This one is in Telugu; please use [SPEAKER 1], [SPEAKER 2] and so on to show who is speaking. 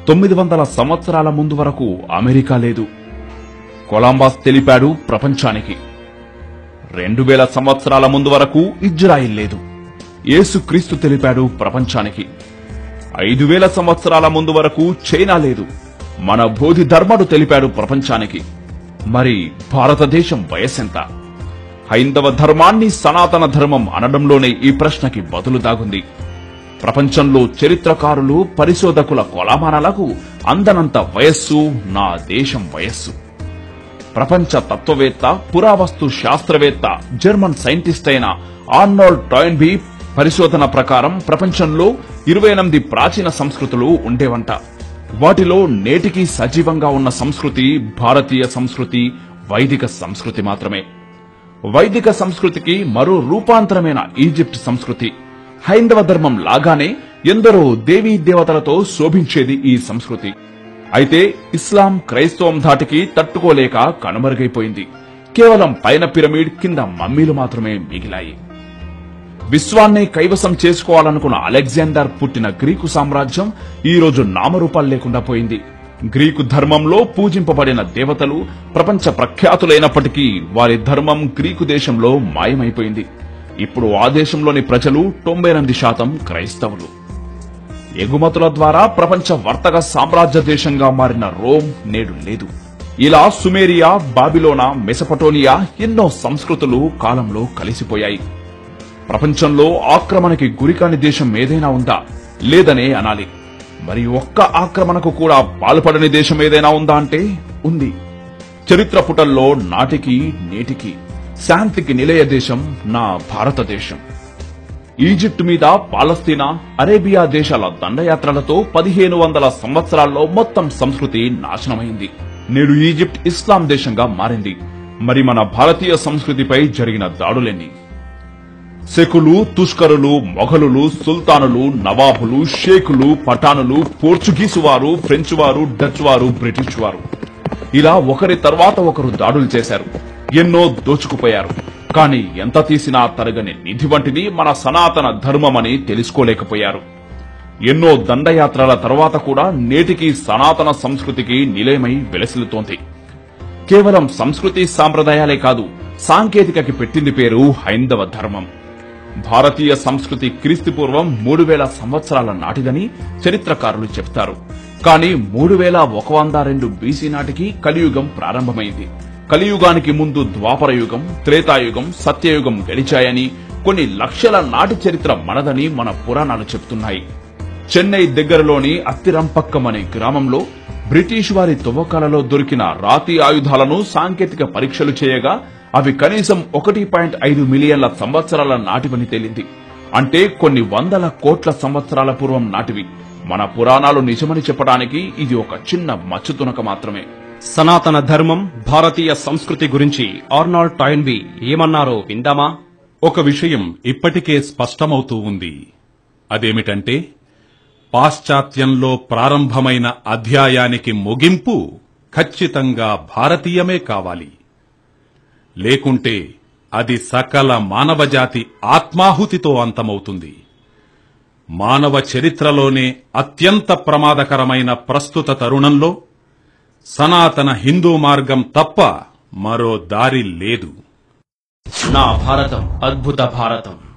[SPEAKER 1] తొమ్మిది వందల సంవత్సరాల ముందు వరకు అమెరికా లేదు కొలంబస్ తెలిపాడు ప్రపంచానికి రెండు వేల సంవత్సరాల ముందు వరకు ఇజ్రాయిల్ లేదు యేసుక్రీస్తు తెలిపాడు ప్రపంచానికి ఐదు వేల సంవత్సరాల ముందు వరకు చైనా లేదు మన బోధి ధర్మడు తెలిపాడు ప్రపంచానికి మరి భారతదేశం వయస్సెంత హైందవ ధర్మాన్ని సనాతన ధర్మం అనడంలోనే ఈ ప్రశ్నకి బదులు దాగుంది ప్రపంచంలో చరిత్రకారులు పరిశోధకుల కొలమానాలకు అందనంత వయస్సు నా దేశం వయస్సు ప్రపంచ తత్వవేత్త పురావస్తు శాస్త్రవేత్త జర్మన్ సైంటిస్ట్ అయిన ఆర్నాల్డ్ టాయిన్బీ పరిశోధన ప్రకారం ప్రపంచంలో ఇరవై ఎనిమిది ప్రాచీన సంస్కృతులు ఉండేవంట వాటిలో నేటికి సజీవంగా ఉన్న సంస్కృతి భారతీయ సంస్కృతి వైదిక సంస్కృతి మాత్రమే వైదిక సంస్కృతికి మరో రూపాంతరమైన ఈజిప్ట్ సంస్కృతి హైందవ ధర్మం లాగానే ఎందరో దేవీ దేవతలతో శోభించేది ఈ సంస్కృతి అయితే ఇస్లాం క్రైస్తవం ధాటికి తట్టుకోలేక కనుమరుగైపోయింది కేవలం పైన పిరమిడ్ కింద మమ్మీలు మాత్రమే మిగిలాయి విశ్వాన్నే కైవసం చేసుకోవాలనుకున్న అలెగ్జాండర్ పుట్టిన గ్రీకు సామ్రాజ్యం ఈ రోజు నామరూపాలు లేకుండా పోయింది గ్రీకు ధర్మంలో పూజింపబడిన దేవతలు ప్రపంచ ప్రఖ్యాతులైనప్పటికీ వారి ధర్మం గ్రీకు దేశంలో మాయమైపోయింది ఇప్పుడు ఆ దేశంలోని ప్రజలు తొంభై ఎనిమిది శాతం క్రైస్తవులు ఎగుమతుల ద్వారా ప్రపంచ వర్తక సామ్రాజ్య దేశంగా మారిన రోమ్ నేడు లేదు ఇలా సుమేరియా బాబిలోనా మెసపటోనియా ఎన్నో సంస్కృతులు కాలంలో కలిసిపోయాయి ప్రపంచంలో ఆక్రమణకి గురికాని దేశం ఏదైనా ఉందా లేదనే అనాలి మరి ఒక్క ఆక్రమణకు కూడా పాల్పడని దేశం ఏదైనా ఉందా అంటే ఉంది చరిత్ర పుటల్లో నాటికి నేటికి శాంతికి నిలయ దేశం నా భారతదేశం ఈజిప్ట్ మీద పాలస్తీనా అరేబియా దేశాల దండయాత్రలతో పదిహేను వందల సంవత్సరాల్లో మొత్తం సంస్కృతి నాశనమైంది నేడు ఈజిప్ట్ ఇస్లాం దేశంగా మారింది మరి మన భారతీయ సంస్కృతిపై జరిగిన దాడులెన్ని సెకులు తుష్కరులు మొఘలులు సుల్తానులు నవాబులు షేకులు పఠానులు పోర్చుగీసు వారు ఫ్రెంచ్ వారు డచ్ వారు బ్రిటిష్ వారు ఇలా ఒకరి తర్వాత ఒకరు దాడులు చేశారు ఎన్నో దోచుకుపోయారు కానీ ఎంత తీసినా తరగని నిధి వంటిది మన సనాతన ధర్మమని తెలుసుకోలేకపోయారు ఎన్నో దండయాత్రల తర్వాత కూడా నేటికి సనాతన సంస్కృతికి నిలయమై వెలసిల్లుతోంది కేవలం సంస్కృతి సాంప్రదాయాలే కాదు సాంకేతికకి పెట్టింది పేరు హైందవ ధర్మం భారతీయ సంస్కృతి క్రీస్తు పూర్వం మూడు వేల సంవత్సరాల నాటిదని చరిత్రకారులు చెప్తారు కానీ మూడు వేల ఒక వంద రెండు బీసీ నాటికి కలియుగం ప్రారంభమైంది కలియుగానికి ముందు ద్వాపర యుగం త్రేతాయుగం సత్యయుగం గడిచాయని కొన్ని లక్షల నాటి చరిత్ర మనదని మన పురాణాలు చెప్తున్నాయి చెన్నై దగ్గరలోని అత్తిరంపక్కం అనే గ్రామంలో బ్రిటిష్ వారి తువ్వకాలలో దొరికిన రాతి ఆయుధాలను సాంకేతిక పరీక్షలు చేయగా అవి కనీసం ఒకటి పాయింట్ ఐదు మిలియన్ల సంవత్సరాల నాటివని తేలింది అంటే కొన్ని వందల కోట్ల సంవత్సరాల పూర్వం నాటివి మన పురాణాలు నిజమని చెప్పడానికి ఇది ఒక చిన్న మచ్చుతునక మాత్రమే
[SPEAKER 2] సనాతన ధర్మం భారతీయ సంస్కృతి గురించి ఆర్నాల్డ్ టాయిన్బీ ఏమన్నారో విందామా
[SPEAKER 3] ఒక విషయం ఇప్పటికే స్పష్టమవుతూ ఉంది అదేమిటంటే పాశ్చాత్యంలో ప్రారంభమైన అధ్యాయానికి ముగింపు ఖచ్చితంగా భారతీయమే కావాలి లేకుంటే అది సకల మానవజాతి ఆత్మాహుతితో అంతమవుతుంది మానవ చరిత్రలోనే అత్యంత ప్రమాదకరమైన ప్రస్తుత తరుణంలో సనాతన హిందూ మార్గం తప్ప మరో దారి లేదు
[SPEAKER 2] నా భారతం అద్భుత భారతం